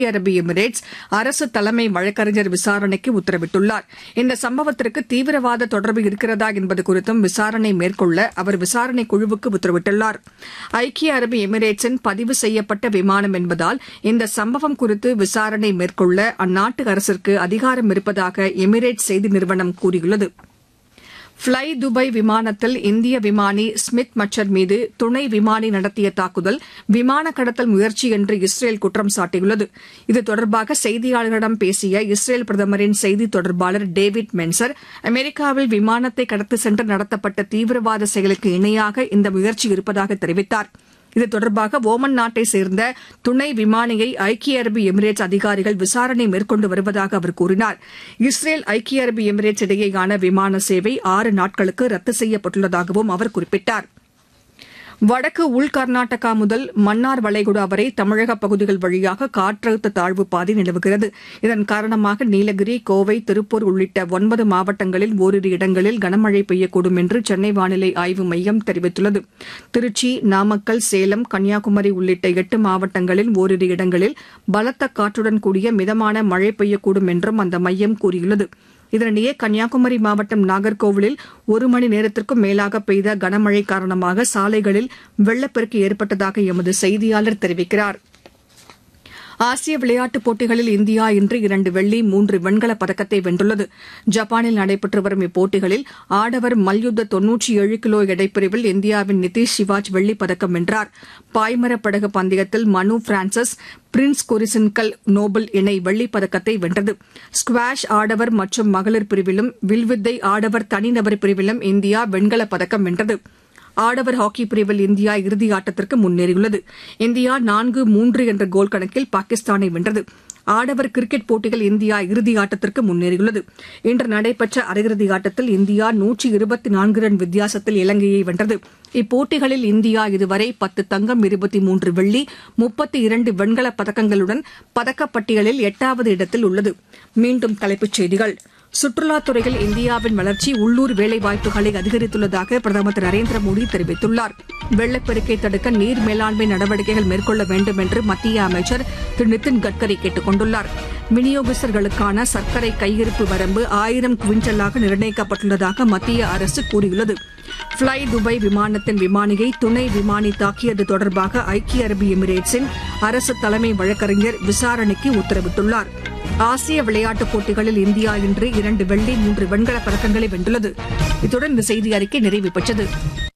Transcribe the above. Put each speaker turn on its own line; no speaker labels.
அரபு எமிரேட்ஸ் அரசு தலைமை வழக்கறிஞர் விசாரணைக்கு உத்தரவிட்டுள்ளார் இந்த சம்பவத்திற்கு தீவிரவாத தொடர்பு இருக்கிறதா என்பது குறித்தும் விசாரணை மேற்கொள்ள அவர் விசாரணை குழுவுக்கு உத்தரவிட்டுள்ளார் ஐக்கிய அரபு எமிரேட்ஸின் பதிவு செய்யப்பட்ட விமானம் என்பதால் இந்த சம்பவம் குறித்து விசாரணை மேற்கொள்ள அந்நாட்டு அரசிற்கு அதிகாரம் இருப்பதாக எமிரேட்ஸ் செய்தி நிறுவனம் கூறியுள்ளது ஃப்ளை துபாய் விமானத்தில் இந்திய விமானி ஸ்மித் மச்சர் மீது துணை விமானி நடத்திய தாக்குதல் விமான கடத்தல் முயற்சி என்று இஸ்ரேல் குற்றம் சாட்டியுள்ளது இது தொடர்பாக செய்தியாளர்களிடம் பேசிய இஸ்ரேல் பிரதமரின் செய்தி தொடர்பாளர் டேவிட் மென்சர் அமெரிக்காவில் விமானத்தை கடத்தி சென்று நடத்தப்பட்ட தீவிரவாத செயலுக்கு இணையாக இந்த முயற்சி இருப்பதாக தெரிவித்தார் இது தொடர்பாக ஓமன் நாட்டை சேர்ந்த துணை விமானியை ஐக்கிய அரபு எமிரேட்ஸ் அதிகாரிகள் விசாரணை மேற்கொண்டு வருவதாக அவர் கூறினார் இஸ்ரேல் ஐக்கிய அரபு எமிரேட்ஸ் இடையேயான விமான சேவை ஆறு நாட்களுக்கு ரத்து செய்யப்பட்டுள்ளதாகவும் அவர் குறிப்பிட்டார் வடக்கு உள் கர்நாடகா முதல் மன்னார் வளைகுடா வரை தமிழக பகுதிகள் வழியாக காற்றழுத்த தாழ்வு பாதை நிலவுகிறது இதன் காரணமாக நீலகிரி கோவை திருப்பூர் உள்ளிட்ட ஒன்பது மாவட்டங்களில் ஓரிரு இடங்களில் கனமழை பெய்யக்கூடும் என்று சென்னை வானிலை ஆய்வு மையம் தெரிவித்துள்ளது திருச்சி நாமக்கல் சேலம் கன்னியாகுமரி உள்ளிட்ட எட்டு மாவட்டங்களில் ஓரிரு இடங்களில் பலத்த காற்றுடன் கூடிய மிதமான மழை பெய்யக்கூடும் என்றும் அந்த மையம் கூறியுள்ளது இதனிடையே கன்னியாகுமரி மாவட்டம் நாகர்கோவிலில் ஒரு மணி நேரத்திற்கும் மேலாக பெய்த கனமழை காரணமாக சாலைகளில் வெள்ளப்பெருக்கு ஏற்பட்டதாக எமது செய்தியாளர் தெரிவிக்கிறார் ஆசிய விளையாட்டுப் போட்டிகளில் இந்தியா இன்று இரண்டு வெள்ளி மூன்று வெண்கலப் பதக்கத்தை வென்றுள்ளது ஜப்பானில் நடைபெற்று வரும் இப்போட்டிகளில் ஆடவர் மல்யுத்த தொன்னூற்றி ஏழு கிலோ எடைப்பிரிவில் இந்தியாவின் நிதிஷ் சிவாஜ் வெள்ளிப் பதக்கம் வென்றார் பாய்மரப் படகு பந்தயத்தில் மனு பிரான்சிஸ் பிரின்ஸ் கொரிசின்கல் நோபல் இணை வெள்ளிப் பதக்கத்தை வென்றது ஸ்குவாஷ் ஆடவர் மற்றும் மகளிர் பிரிவிலும் வில்வித்தை ஆடவர் தனிநபர் பிரிவிலும் இந்தியா வெண்கலப் பதக்கம் வென்றது ஆடவர் ஹாக்கி பிரிவில் இந்தியா இறுதி ஆட்டத்திற்கு முன்னேறியுள்ளது இந்தியா நான்கு மூன்று என்ற கோல் கணக்கில் பாகிஸ்தானை வென்றது ஆடவர் கிரிக்கெட் போட்டியில் இந்தியா இறுதி ஆட்டத்திற்கு முன்னேறியுள்ளது இன்று நடைபெற்ற அரையிறுதி ஆட்டத்தில் இந்தியா நூற்றி இருபத்தி நான்கு ரன் வித்தியாசத்தில் இலங்கையை வென்றது இப்போட்டிகளில் இந்தியா இதுவரை பத்து தங்கம் இருபத்தி மூன்று வெள்ளி முப்பத்தி இரண்டு வெண்கலப் பதக்கங்களுடன் பதக்கப்பட்டியலில் எட்டாவது இடத்தில் உள்ளது மீண்டும் தலைப்புச் செய்திகள் சுற்றுலாத் துறையில் இந்தியாவின் வளர்ச்சி உள்ளூர் வேலைவாய்ப்புகளை அதிகரித்துள்ளதாக பிரதமர் திரு நரேந்திர மோடி தெரிவித்துள்ளார் வெள்ளப்பெருக்கை தடுக்க நீர் மேலாண்மை நடவடிக்கைகள் மேற்கொள்ள வேண்டும் என்று மத்திய அமைச்சர் திரு நிதின் கட்கரி கேட்டுக் கொண்டுள்ளார் விநியோகஸ்தர்களுக்கான சர்க்கரை கையிருப்பு வரம்பு ஆயிரம் குவிண்டலாக நிர்ணயிக்கப்பட்டுள்ளதாக மத்திய அரசு கூறியுள்ளது ஃப்ளை துபாய் விமானத்தின் விமானியை துணை விமானி தாக்கியது தொடர்பாக ஐக்கிய அரபு எமிரேட்ஸின் அரசு தலைமை வழக்கறிஞர் விசாரணைக்கு உத்தரவிட்டுள்ளார் ஆசிய விளையாட்டுப் போட்டிகளில் இந்தியா இன்று இரண்டு வெள்ளி மூன்று வெண்கலப் பதக்கங்களை வென்றுள்ளது இத்துடன் இந்த செய்தி அறிக்கை நிறைவு பெற்றது